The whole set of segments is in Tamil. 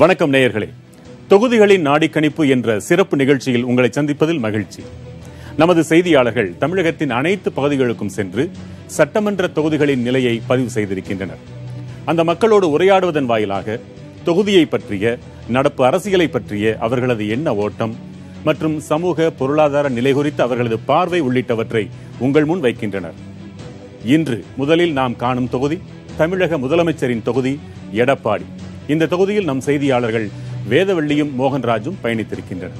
வணக்கம் நேயர்களே தொகுதிகளின் நாடிக்கணிப்பு என்ற சிறப்பு நிகழ்ச்சியில் உங்களை சந்திப்பதில் மகிழ்ச்சி நமது செய்தியாளர்கள் தமிழகத்தின் அனைத்து பகுதிகளுக்கும் சென்று சட்டமன்ற தொகுதிகளின் நிலையை பதிவு செய்திருக்கின்றனர் அந்த மக்களோடு உரையாடுவதன் வாயிலாக தொகுதியை பற்றிய நடப்பு அரசியலை பற்றிய அவர்களது எண்ண ஓட்டம் மற்றும் சமூக பொருளாதார நிலை குறித்த அவர்களது பார்வை உள்ளிட்டவற்றை உங்கள் முன் வைக்கின்றனர் இன்று முதலில் நாம் காணும் தொகுதி தமிழக முதலமைச்சரின் தொகுதி எடப்பாடி இந்த தொகுதியில் நம் செய்தியாளர்கள் வேதவள்ளியும் மோகன்ராஜும் பயணித்திருக்கின்றனர்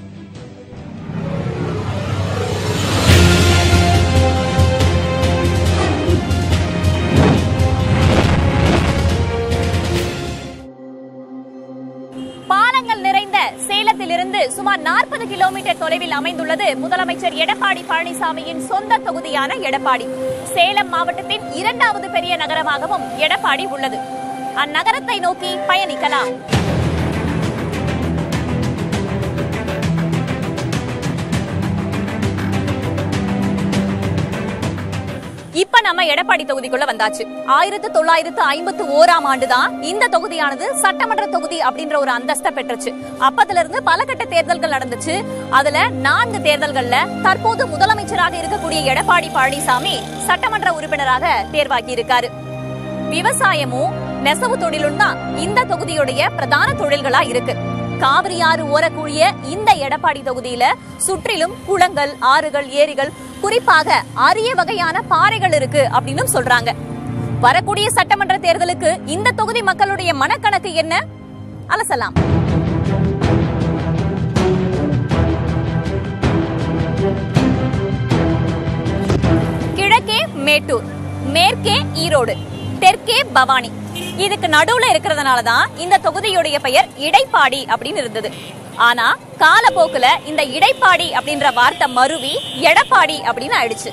பாலங்கள் நிறைந்த சேலத்திலிருந்து சுமார் நாற்பது கிலோமீட்டர் தொலைவில் அமைந்துள்ளது முதலமைச்சர் எடப்பாடி பழனிசாமியின் சொந்த தொகுதியான எடப்பாடி சேலம் மாவட்டத்தின் இரண்டாவது பெரிய நகரமாகவும் எடப்பாடி உள்ளது அந்நகரத்தை நோக்கி பயணிக்கலாம் இப்ப நம்ம எடப்பாடி தொகுதிக்குள்ள வந்தாச்சு ஆயிரத்து தொள்ளாயிரத்து ஐம்பத்து ஓராம் ஆண்டுதான் இந்த தொகுதியானது சட்டமன்ற தொகுதி அப்படின்ற ஒரு அந்தஸ்தை பெற்றுச்சு அப்பத்துல இருந்து பல கட்ட தேர்தல்கள் நடந்துச்சு அதுல நான்கு தேர்தல்கள்ல தற்போது முதலமைச்சராக இருக்கக்கூடிய எடப்பாடி பழனிசாமி சட்டமன்ற உறுப்பினராக தேர்வாகி இருக்காரு விவசாயமும் நெசவு தொழிலும் தான் இந்த தொகுதியுடைய பிரதான தொழில்களா இருக்கு காவிரி ஆறு ஓரக்கூடிய இந்த எடப்பாடி தொகுதியில சுற்றிலும் குளங்கள் ஆறுகள் ஏரிகள் குறிப்பாக அரிய வகையான பாறைகள் இருக்கு அப்படின்னு சொல்றாங்க வரக்கூடிய சட்டமன்ற தேர்தலுக்கு இந்த தொகுதி மக்களுடைய மனக்கணக்கு என்ன அலசலாம் கிழக்கே மேட்டூர் மேற்கே ஈரோடு தெற்கே பவானி இதுக்கு நடுவுல இருக்கிறதுனால தான் இந்த தொகுதியுடைய பெயர் இடைப்பாடி அப்படின்னு இருந்தது ஆனா காலப்போக்குல இந்த இடைப்பாடி அப்படின்ற வார்த்தை மருவி எடப்பாடி அப்படின்னு ஆயிடுச்சு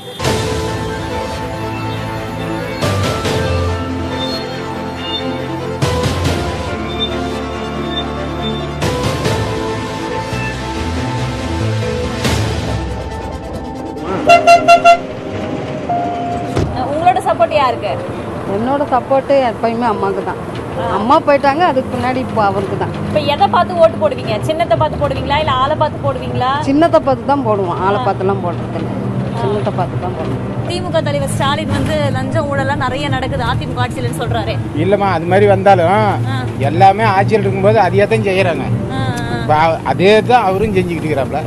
உங்களோட சப்போர்ட் யாருக்கு என்னோட சப்போர்ட்டு எப்பயுமே அம்மாவுக்கு தான் அம்மா போயிட்டாங்க அதுக்கு பின்னாடி இப்போ அவருக்கு தான் இப்ப எதை பார்த்து ஓட்டு போடுவீங்க சின்னத்தை பார்த்து போடுவீங்களா இல்ல ஆளை பார்த்து போடுவீங்களா சின்னத்தை பார்த்து தான் போடுவோம் ஆளை பார்த்துலாம் போடுறது இல்லை சின்னத்தை பார்த்து தான் போடுவோம் திமுக தலைவர் ஸ்டாலின் வந்து லஞ்சம் ஊழலாம் நிறைய நடக்குது அதிமுக ஆட்சியிலன்னு சொல்றாரு இல்லைம்மா அது மாதிரி வந்தாலும் எல்லாமே ஆட்சியில் இருக்கும்போது அதையே தான் செய்கிறாங்க ஆ, ஆ. இப்போ அதே தான் அவரும் செஞ்சுக்கிட்டு இருக்கிறாப்புல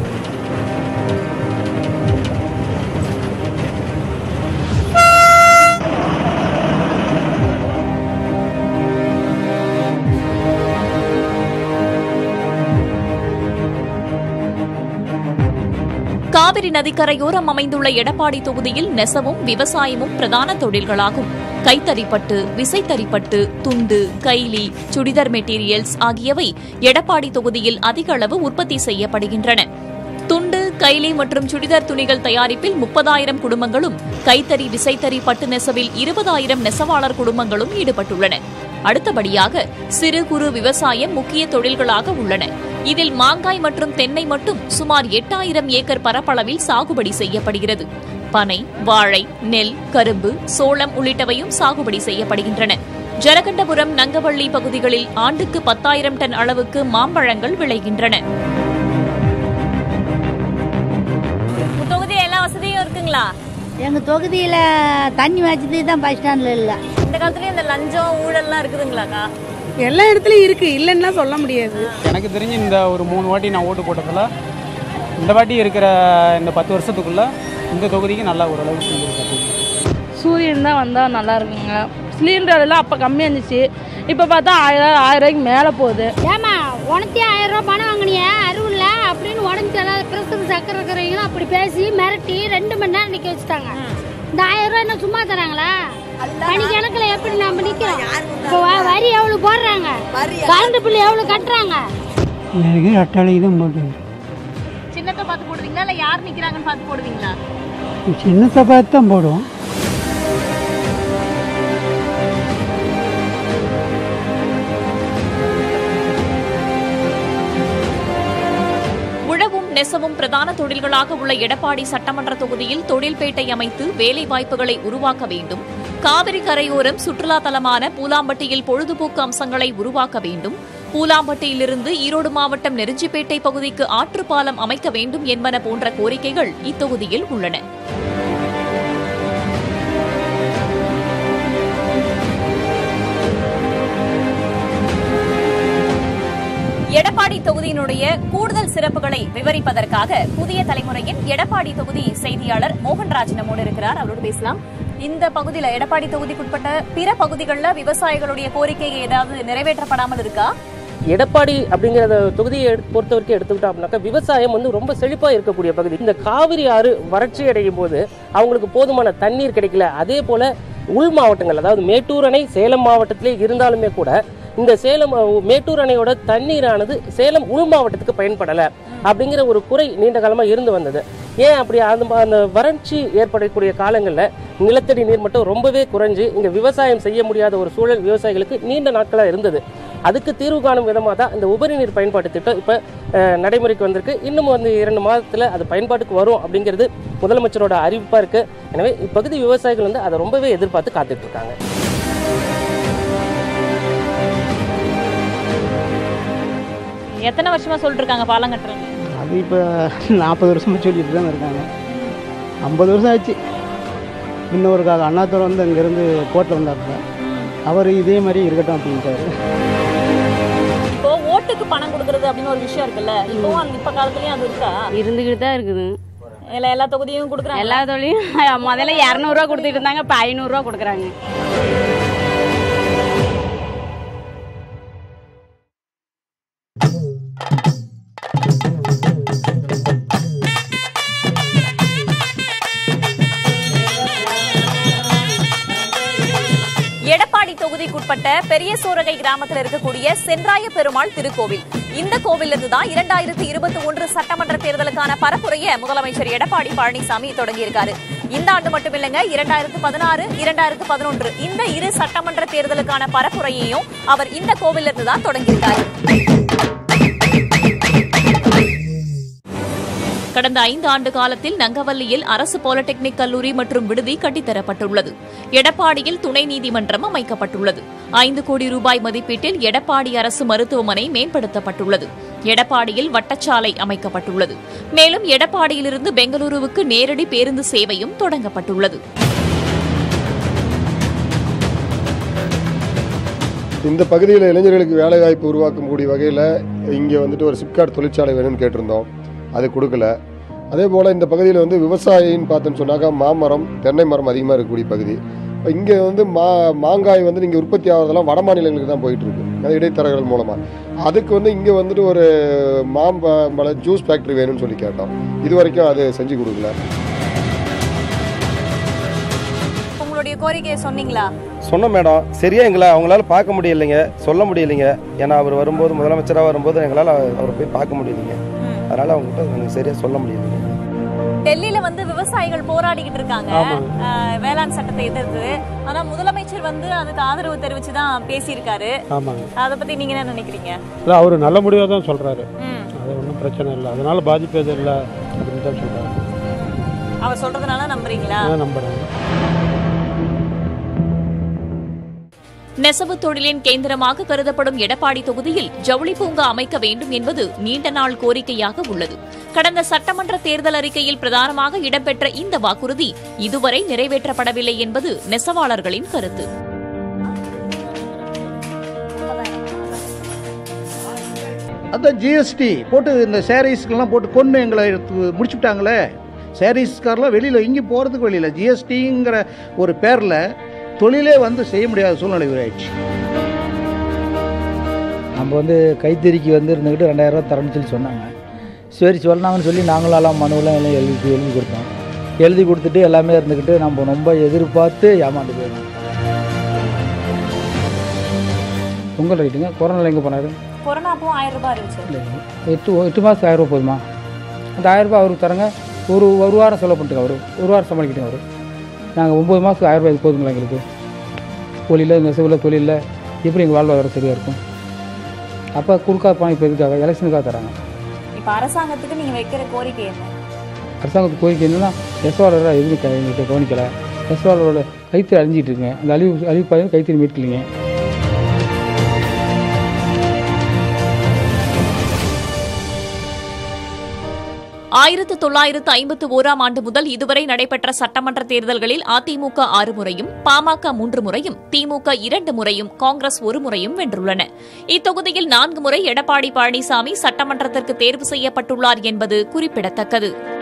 காவிரி நதிக்கரையோரம் அமைந்துள்ள எடப்பாடி தொகுதியில் நெசவும் விவசாயமும் பிரதான தொழில்களாகும் கைத்தறிப்பட்டு விசைத்தறிப்பட்டு துண்டு கைலி சுடிதர் மெட்டீரியல்ஸ் ஆகியவை எடப்பாடி தொகுதியில் அதிக அளவு உற்பத்தி செய்யப்படுகின்றன துண்டு கைலி மற்றும் சுடிதார் துணிகள் தயாரிப்பில் முப்பதாயிரம் குடும்பங்களும் கைத்தறி விசைத்தறி பட்டு நெசவில் இருபதாயிரம் நெசவாளர் குடும்பங்களும் ஈடுபட்டுள்ளன அடுத்தபடியாக சிறு குறு விவசாயம் முக்கிய தொழில்களாக உள்ளன இதில் மாங்காய் மற்றும் தென்னை மட்டும் சுமார் எட்டாயிரம் ஏக்கர் பரப்பளவில் சாகுபடி செய்யப்படுகிறது பனை வாழை நெல் கரும்பு சோளம் உள்ளிட்டவையும் சாகுபடி செய்யப்படுகின்றன ஜலகண்டபுரம் நங்கவள்ளி பகுதிகளில் ஆண்டுக்கு பத்தாயிரம் டன் அளவுக்கு மாம்பழங்கள் விளைகின்றன தொகுதியில் எல்லா வசதியும் இருக்குங்களா எங்கள் தொகுதியில் தண்ணி வசதி தான் பஸ் ஸ்டாண்டில் இல்லை இந்த காலத்துலயும் இந்த லஞ்சம் ஊழல்லாம் இருக்குதுங்களாக்கா எல்லா இடத்துலயும் இருக்கு இல்லைன்னா சொல்ல முடியாது எனக்கு தெரிஞ்சு இந்த ஒரு மூணு வாட்டி நான் ஓட்டு போட்டதில் இந்த வாட்டி இருக்கிற இந்த பத்து வருஷத்துக்குள்ள இந்த தொகுதிக்கு நல்லா ஓரளவு செஞ்சுருக்காங்க சூரியன் தான் வந்தால் நல்லா இருக்குங்க சிலிண்டர் எல்லாம் அப்போ கம்மியாக இருந்துச்சு இப்போ பார்த்தா ஆயிரம் ஆயிரம் ரூபாய்க்கு மேலே போகுது ஏமா உனக்கே ஆயிரம் ரூபாய் பணம் வாங்கினிய அறிவில்ல அப்படின்னு உடம்பு ஏதாவது பிரசர் சக்கரை இருக்கிறவங்களும் அப்படி பேசி மிரட்டி ரெண்டு மணி நேரம் நிற்க வச்சுட்டாங்க இந்த ஆயிரம் ரூபாய் என்ன சும்மா தராங்களா பணி கணக்கில் எப்படி நம்ம நிற்கிறோம் இப்போ வ- வரி எவ்வளோ போடுறாங்க கரண்ட் பில் எவ்வளோ கட்டுறாங்க எனக்கு ரெட்டாளைக்கு தான் போட்டேன் சின்னத்தை பார்த்து போடுவீங்களா இல்ல யார் நிக்கிறாங்கன்னு பார்த்து போடுவீங்களா சின்னத்தை பார்த்து தான் போடுவோம் உழவும் நெசவும் பிரதான தொழில்களாக உள்ள எடப்பாடி சட்டமன்ற தொகுதியில் தொழில்பேட்டை அமைத்து வேலை வாய்ப்புகளை உருவாக்க வேண்டும் காவிரி கரையோரம் சுற்றுலா தலமான பூலாம்பட்டியில் பொழுதுபோக்கு அம்சங்களை உருவாக்க வேண்டும் பூலாம்பட்டியிலிருந்து ஈரோடு மாவட்டம் நெருஞ்சிப்பேட்டை பகுதிக்கு ஆற்றுப்பாலம் அமைக்க வேண்டும் என்பன போன்ற கோரிக்கைகள் இத்தொகுதியில் உள்ளன எடப்பாடி தொகுதியினுடைய கூடுதல் சிறப்புகளை விவரிப்பதற்காக புதிய தலைமுறையின் எடப்பாடி தொகுதி செய்தியாளர் மோகன்ராஜ் நம்மோடு இருக்கிறார் அவரோடு பேசலாம் இந்த பகுதியில எடப்பாடி தொகுதிக்குட்பட்ட பிற பகுதிகளில் விவசாயிகளுடைய கோரிக்கை ஏதாவது நிறைவேற்றப்படாமல் இருக்கா எடப்பாடி அப்படிங்கிற தொகுதியை எடுத்து- பொறுத்த வரைக்கும் எடுத்துக்கிட்டோம் அப்படின்னாக்கா விவசாயம் வந்து ரொம்ப செழிப்பா இருக்கக்கூடிய பகுதி இந்த காவிரி ஆறு வறட்சி அடையும் போது அவங்களுக்கு போதுமான தண்ணீர் கிடைக்கல அதே போல உள் மாவட்டங்கள் அதாவது மேட்டூர் அணை சேலம் மாவட்டத்திலே இருந்தாலுமே கூட இந்த சேலம் அஹ், மேட்டூர் அணையோட தண்ணீரானது சேலம் உள் மாவட்டத்துக்கு பயன்படல அப்படிங்கிற ஒரு குறை நீண்ட காலமா இருந்து வந்தது ஏன் அப்படி அந்த ம- அந்த வறட்சி ஏற்படக்கூடிய காலங்களில் நிலத்தடி நீர் மட்டும் ரொம்பவே குறைஞ்சு இங்க விவசாயம் செய்ய முடியாத ஒரு சூழல் விவசாயிகளுக்கு நீண்ட நாட்களா இருந்தது அதுக்கு தீர்வு காணும் விதமாக தான் இந்த உபரி நீர் பயன்பாட்டு திட்டம் இப்போ நடைமுறைக்கு வந்திருக்கு இன்னும் வந்து இரண்டு மாதத்தில் அது பயன்பாட்டுக்கு வரும் அப்படிங்கிறது முதலமைச்சரோட அறிவிப்பாக இருக்கு எனவே இப்பகுதி விவசாயிகள் வந்து அதை ரொம்பவே எதிர்பார்த்து காத்துட்டு இருக்காங்க எத்தனை வருஷமா சொல்லிட்டு இருக்காங்க பாலம் கட்டுறாங்க அது இப்போ நாற்பது வருஷமாக சொல்லிட்டு தான் இருக்காங்க ஐம்பது வருஷம் ஆச்சு இன்னொரு காக அண்ணாத்தூர் வந்து அங்கேருந்து கோர்ட்டில் வந்தாப்புல அவர் இதே மாதிரி இருக்கட்டும் அப்படின்ட்டாரு இப்போ ஓட்டுக்கு பணம் கொடுக்கறது அப்படின்னு ஒரு விஷயம் இருக்குல்ல இப்போ அந்த இப்ப காலத்துலயும் அது இருக்கா இருந்துக்கிட்டு தான் இருக்குது எல்லா எல்லா தொகுதியும் கொடுக்குறாங்க எல்லா தொழிலும் முதல்ல இரநூறுவா கொடுத்துட்டு இருந்தாங்க இப்போ ஐநூறுரூவா கொடுக்குறாங்க எடப்பாடி தொகுதிக்குட்பட்ட பெரிய சோரகை கிராமத்தில் இருக்கக்கூடிய சென்றாய பெருமாள் திருக்கோவில் இந்த கோவிலிருந்து தான் இரண்டாயிரத்தி இருபத்தி ஒன்று சட்டமன்ற தேர்தலுக்கான பரப்புரையை முதலமைச்சர் எடப்பாடி பழனிசாமி தொடங்கியிருக்காரு இந்த ஆண்டு மட்டும் இல்லைங்க இரண்டாயிரத்து பதினாறு இரண்டாயிரத்து பதினொன்று இந்த இரு சட்டமன்ற தேர்தலுக்கான பரப்புரையையும் அவர் இந்த கோவிலிருந்து தான் தொடங்கியிருக்காரு கடந்த ஐந்து ஆண்டு காலத்தில் நங்கவல்லியில் அரசு பாலிடெக்னிக் கல்லூரி மற்றும் விடுதி கட்டித்தரப்பட்டுள்ளது எடப்பாடியில் துணை நீதிமன்றம் அமைக்கப்பட்டுள்ளது ஐந்து கோடி ரூபாய் மதிப்பீட்டில் எடப்பாடி அரசு மருத்துவமனை மேம்படுத்தப்பட்டுள்ளது எடப்பாடியில் வட்டச்சாலை அமைக்கப்பட்டுள்ளது மேலும் எடப்பாடியிலிருந்து பெங்களூருவுக்கு நேரடி பேருந்து சேவையும் தொடங்கப்பட்டுள்ளது இந்த பகுதியில் இளைஞர்களுக்கு வேலைவாய்ப்பு உருவாக்கக்கூடிய வகையில் இங்கே வந்துட்டு ஒரு சிப்காட் தொழிற்சாலை வேணும்னு கேட்டிருந்தோம் அது கொடுக்கல அதே போல் இந்த பகுதியில் வந்து விவசாயின்னு பார்த்தோன்னு சொன்னாக்கா மாமரம் தென்னை மரம் அதிகமாக இருக்கக்கூடிய பகுதி இப்போ இங்கே வந்து மா மாங்காய் வந்து இங்கே உற்பத்தி ஆகிறதெல்லாம் வட மாநிலங்களுக்கு தான் போயிட்டு இருக்கு அது இடைத்தரகர்கள் மூலமாக அதுக்கு வந்து இங்கே வந்துட்டு ஒரு மாம்பழ ஜூஸ் ஃபேக்ட்ரி வேணும்னு சொல்லி கேட்டோம் இது வரைக்கும் அது செஞ்சு கொடுக்கல உங்களுடைய கோரிக்கையை சொன்னீங்களா சொன்னோம் மேடம் சரியா எங்களை அவங்களால பார்க்க முடியலைங்க சொல்ல முடியலைங்க ஏன்னா அவர் வரும்போது முதலமைச்சராக வரும்போது எங்களால் அவரை போய் பார்க்க முடியலைங்க அதனால அவங்ககிட்ட எனக்கு சரியா சொல்ல முடியலைங்க டெல்லியில வந்து விவசாயிகள் போராடிக்கிட்டு இருக்காங்க ஆமா. அஹ், வேளாண் சட்டத்தை எதிர்த்து ஆனா முதலமைச்சர் வந்து அதுக்கு ஆதரவு தெரிவிச்சு தான் பேசியிருக்காரு ஆமாங்க அதை பத்தி நீங்க என்ன நினைக்கிறீங்க இல்லை அவர் நல்ல முடிவாக தான் சொல்கிறாரு ம். அது ஒன்றும் பிரச்சனை இல்லை அதனால பாதிப்பு எதுவும் இல்லை அப்படின்னு தான் சொல்கிறாரு அவர் சொல்றதுனால நம்புறீங்களா நான் நம்புகிறேன் நெசவு தொழிலின் கேந்திரமாக கருதப்படும் எடப்பாடி தொகுதியில் ஜவுளி பூங்கா அமைக்க வேண்டும் என்பது நீண்ட நாள் கோரிக்கையாக உள்ளது கடந்த சட்டமன்ற தேர்தல் அறிக்கையில் பிரதானமாக இடம்பெற்ற இந்த வாக்குறுதி இதுவரை நிறைவேற்றப்படவில்லை என்பது நெசவாளர்களின் கருத்து அதான் ஜிஎஸ்டி போட்டு இந்த சாரீஸ்க்கெல்லாம் போட்டு கொண்டு எங்களை எடுத்து முடிச்சுட்டாங்களே சாரீஸ்காரெலாம் வெளியில் எங்கேயும் போகிறதுக்கு வெளியில் ஜிஎஸ்டிங்கிற ஒரு பேரில் தொழிலே வந்து செய்ய முடியாத சூழ்நிலை உருவாயிடுச்சு நம்ம வந்து கைத்தறிக்கு வந்து இருந்துக்கிட்டு ரெண்டாயிரரூவா தரேன்னு சொல்லி சொன்னாங்க சரி சொன்னாங்கன்னு சொல்லி நாங்களும் எல்லாம் மனுவெல்லாம் எல்லாம் எழுதி எழுதி கொடுத்தோம் எழுதி கொடுத்துட்டு எல்லாமே இருந்துக்கிட்டு நம்ம ரொம்ப எதிர்பார்த்து ஏமாந்து போயிடணும் பொங்கல் ரைட்டுங்க கொரோனாவில் எங்கே போனார் கொரோனா அப்போ ஆயிரம் ரூபாய் இருந்துச்சு எட்டு எட்டு மாதத்துக்கு ஆயிரம் ரூபா போதுமா அந்த ஆயிரம் ரூபாய் அவருக்கு தரங்க ஒரு ஒரு வாரம் செலவு பண்ணிட்டுங்க அவர் ஒரு வாரம் சமாளிக்கிட்டோம் அவர் நாங்கள் ஒம்பது மாதத்துக்கு ஆயிரம் ரூபாய் இது போதுங்களா எங்களுக்கு தொழிலில் நெசவில் தொழிலில் எப்படி எங்கள் வாழ்வாதாரம் சரியாக இருக்கும் அப்போ கொடுக்காத பணம் இப்போ எதுக்காக எலெக்ஷனுக்காக தராங்க இப்ப அரசாங்கத்துக்கு நீங்க வைக்கிற கோரிக்கை என்ன அரசாங்கத்துக்கு கோரிக்கை என்னன்னா நெசவாளராக எதுவும் க- எங்கள்கிட்ட கவனிக்கலை நெசவாளரோட கைத்தறி அழிஞ்சிட்டு இருக்குங்க அந்த அழிவு அழிவு பாதையில் கைத்தறி மீட்கலைங்க ஆயிரத்து தொள்ளாயிரத்து ஐம்பத்து ஓராம் ஆண்டு முதல் இதுவரை நடைபெற்ற சட்டமன்ற தேர்தல்களில் அதிமுக ஆறு முறையும் பாமக மூன்று முறையும் திமுக இரண்டு முறையும் காங்கிரஸ் ஒரு முறையும் வென்றுள்ளன இத்தொகுதியில் நான்கு முறை எடப்பாடி பழனிசாமி சட்டமன்றத்திற்கு தேர்வு செய்யப்பட்டுள்ளார் என்பது குறிப்பிடத்தக்கது